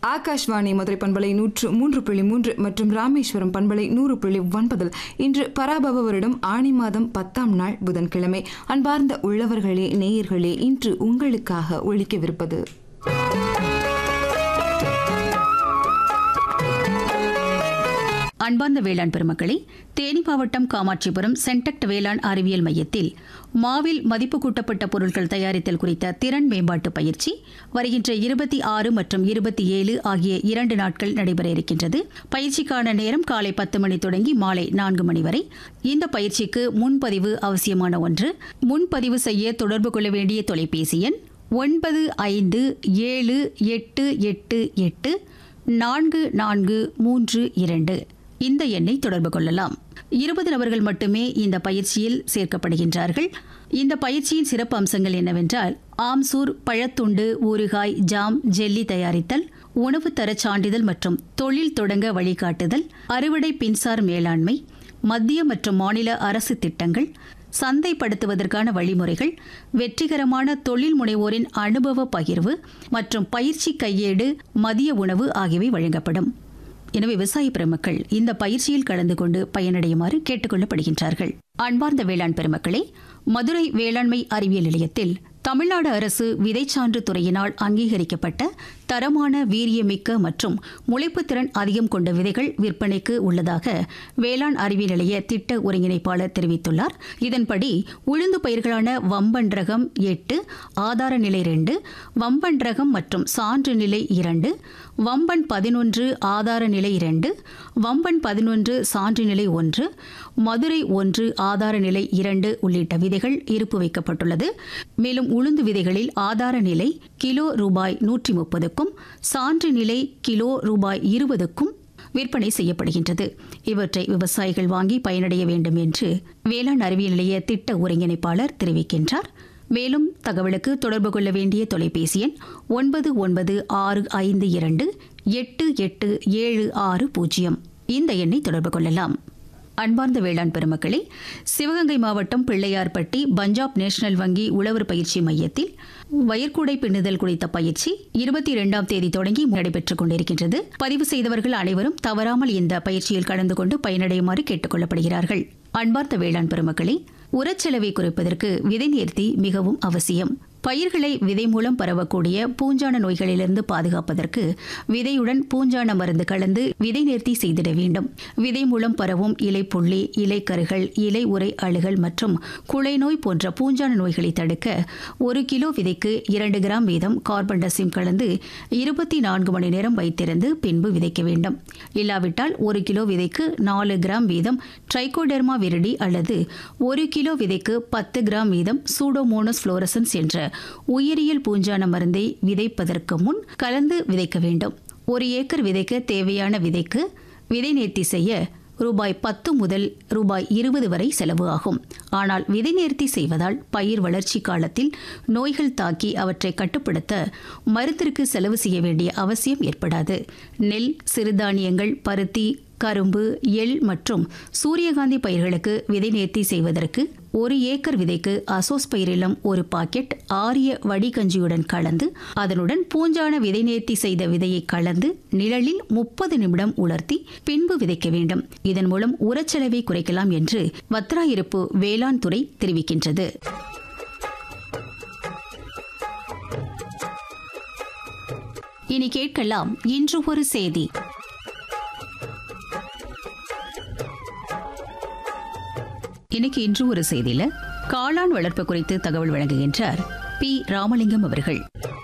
ஆகாஷ்வாணி மதுரை பண்பலை நூற்று மூன்று புள்ளி மூன்று மற்றும் ராமேஸ்வரம் பண்பலை நூறு புள்ளி ஒன்பதில் இன்று பராபவ வருடம் ஆணி மாதம் பத்தாம் நாள் புதன்கிழமை அன்பார்ந்த உள்ளவர்களே நேயர்களே இன்று உங்களுக்காக ஒழிக்கவிருப்பது அன்பார்ந்த வேளாண் பெருமக்களே தேனி மாவட்டம் காமாட்சிபுரம் சென்டக்ட் வேளாண் அறிவியல் மையத்தில் மாவில் மதிப்பு கூட்டப்பட்ட பொருட்கள் தயாரித்தல் குறித்த திறன் மேம்பாட்டு பயிற்சி வருகின்ற இருபத்தி ஆறு மற்றும் இருபத்தி ஏழு ஆகிய இரண்டு நாட்கள் நடைபெற இருக்கின்றது பயிற்சிக்கான நேரம் காலை பத்து மணி தொடங்கி மாலை நான்கு மணி வரை இந்த பயிற்சிக்கு முன்பதிவு அவசியமான ஒன்று முன்பதிவு செய்ய தொடர்பு கொள்ள வேண்டிய தொலைபேசி எண் ஒன்பது ஐந்து ஏழு எட்டு எட்டு எட்டு நான்கு நான்கு மூன்று இரண்டு இந்த எண்ணை தொடர்பு கொள்ளலாம் இருபது நபர்கள் மட்டுமே இந்த பயிற்சியில் சேர்க்கப்படுகின்றார்கள் இந்த பயிற்சியின் சிறப்பு அம்சங்கள் என்னவென்றால் ஆம்சூர் பழத்துண்டு ஊறுகாய் ஜாம் ஜெல்லி தயாரித்தல் உணவு தரச் சான்றிதழ் மற்றும் தொழில் தொடங்க வழிகாட்டுதல் அறுவடை பின்சார் மேலாண்மை மத்திய மற்றும் மாநில அரசு திட்டங்கள் சந்தைப்படுத்துவதற்கான வழிமுறைகள் வெற்றிகரமான தொழில் முனைவோரின் அனுபவ பகிர்வு மற்றும் பயிற்சி கையேடு மதிய உணவு ஆகியவை வழங்கப்படும் எனவே விவசாய பெருமக்கள் இந்த பயிற்சியில் கலந்து கொண்டு பயனடையுமாறு கேட்டுக்கொள்ளப்படுகின்றார்கள் அன்பார்ந்த வேளாண் பெருமக்களே மதுரை வேளாண்மை அறிவியல் நிலையத்தில் தமிழ்நாடு அரசு விதைச்சான்று துறையினால் அங்கீகரிக்கப்பட்ட தரமான வீரியமிக்க மற்றும் முளைப்புத்திறன் அதிகம் கொண்ட விதைகள் விற்பனைக்கு உள்ளதாக வேளாண் அறிவியல் நிலைய திட்ட ஒருங்கிணைப்பாளர் தெரிவித்துள்ளார் இதன்படி உளுந்து பயிர்களான வம்பன் ரகம் எட்டு ஆதார நிலை ரெண்டு வம்பன் ரகம் மற்றும் சான்று நிலை இரண்டு வம்பன் பதினொன்று ஆதார நிலை இரண்டு வம்பன் பதினொன்று சான்று நிலை ஒன்று மதுரை ஒன்று ஆதார நிலை இரண்டு உள்ளிட்ட விதைகள் இருப்பு வைக்கப்பட்டுள்ளது மேலும் உளுந்து விதைகளில் ஆதார நிலை கிலோ ரூபாய் நூற்றி முப்பதுக்கும் சான்று நிலை கிலோ ரூபாய் இருபதுக்கும் விற்பனை செய்யப்படுகின்றது இவற்றை விவசாயிகள் வாங்கி பயனடைய வேண்டும் என்று வேளாண் அறிவியல் நிலைய திட்ட ஒருங்கிணைப்பாளர் தெரிவிக்கின்றார் மேலும் தகவலுக்கு தொடர்பு கொள்ள வேண்டிய தொலைபேசி எண் ஒன்பது ஒன்பது ஆறு ஐந்து இரண்டு எட்டு எட்டு ஏழு ஆறு பூஜ்ஜியம் இந்த எண்ணை தொடர்பு கொள்ளலாம் அன்பார்ந்த வேளாண் பெருமக்களே சிவகங்கை மாவட்டம் பிள்ளையார்பட்டி பஞ்சாப் நேஷனல் வங்கி உழவர் பயிற்சி மையத்தில் வயற்கூடை பின்னுதல் குறித்த பயிற்சி இருபத்தி இரண்டாம் தேதி தொடங்கி நடைபெற்றுக் கொண்டிருக்கின்றது பதிவு செய்தவர்கள் அனைவரும் தவறாமல் இந்த பயிற்சியில் கலந்து கொண்டு பயனடையுமாறு கேட்டுக் கொள்ளப்படுகிறார்கள் அன்பார்ந்த வேளாண் பெருமக்களே உரச்செலவை குறைப்பதற்கு விதை நேர்த்தி மிகவும் அவசியம் பயிர்களை விதை மூலம் பரவக்கூடிய பூஞ்சான நோய்களிலிருந்து பாதுகாப்பதற்கு விதையுடன் பூஞ்சான மருந்து கலந்து விதை நேர்த்தி செய்திட வேண்டும் விதை மூலம் பரவும் இலைப்புள்ளி இலைக்கருகள் இலை உரை அழுகல் மற்றும் குலை நோய் போன்ற பூஞ்சான நோய்களை தடுக்க ஒரு கிலோ விதைக்கு இரண்டு கிராம் வீதம் கார்பன் டசிம் கலந்து இருபத்தி நான்கு மணி நேரம் வைத்திருந்து பின்பு விதைக்க வேண்டும் இல்லாவிட்டால் ஒரு கிலோ விதைக்கு நாலு கிராம் வீதம் ட்ரைகோடெர்மா விரிடி அல்லது ஒரு கிலோ விதைக்கு பத்து கிராம் வீதம் சூடோமோனஸ் புளோரசன்ஸ் என்ற உயிரியல் பூஞ்சான மருந்தை விதைப்பதற்கு முன் கலந்து விதைக்க வேண்டும் ஒரு ஏக்கர் விதைக்க தேவையான விதைக்கு விதை நேர்த்தி செய்ய ரூபாய் பத்து முதல் ரூபாய் இருபது வரை செலவு ஆகும் ஆனால் விதை நேர்த்தி செய்வதால் பயிர் வளர்ச்சி காலத்தில் நோய்கள் தாக்கி அவற்றை கட்டுப்படுத்த மருந்திற்கு செலவு செய்ய வேண்டிய அவசியம் ஏற்படாது நெல் சிறுதானியங்கள் பருத்தி கரும்பு எள் மற்றும் சூரியகாந்தி பயிர்களுக்கு விதை நேர்த்தி செய்வதற்கு ஒரு ஏக்கர் விதைக்கு அசோஸ்பைரிலம் ஒரு பாக்கெட் ஆரிய வடிகஞ்சியுடன் கலந்து அதனுடன் பூஞ்சான விதை நேர்த்தி செய்த விதையை கலந்து நிழலில் முப்பது நிமிடம் உலர்த்தி பின்பு விதைக்க வேண்டும் இதன் மூலம் உரச்செலவை குறைக்கலாம் என்று வத்ராயிருப்பு வேளாண் துறை தெரிவிக்கின்றது இனி கேட்கலாம் இன்று ஒரு செய்தி இன்னைக்கு இன்று ஒரு செய்தியில காளான் வளர்ப்பு குறித்து தகவல் வழங்குகின்றார் பி ராமலிங்கம் அவர்கள்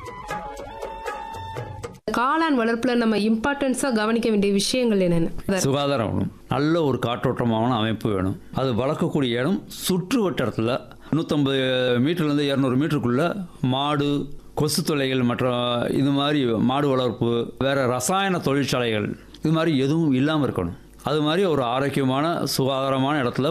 காளான் வளர்ப்புல நம்ம இம்பார்ட்டன்ஸா கவனிக்க வேண்டிய விஷயங்கள் என்னென்ன சுகாதாரம் வேணும் நல்ல ஒரு காற்றோட்டமான அமைப்பு வேணும் அது வளர்க்கக்கூடிய இடம் சுற்று வட்டாரத்தில் நூற்றம்பது மீட்டர்லேருந்து இரநூறு மீட்டருக்குள்ள மாடு கொசு தொல்லைகள் மற்றும் இது மாதிரி மாடு வளர்ப்பு வேற ரசாயன தொழிற்சாலைகள் இது மாதிரி எதுவும் இல்லாமல் இருக்கணும் அது மாதிரி ஒரு ஆரோக்கியமான சுகாதாரமான இடத்துல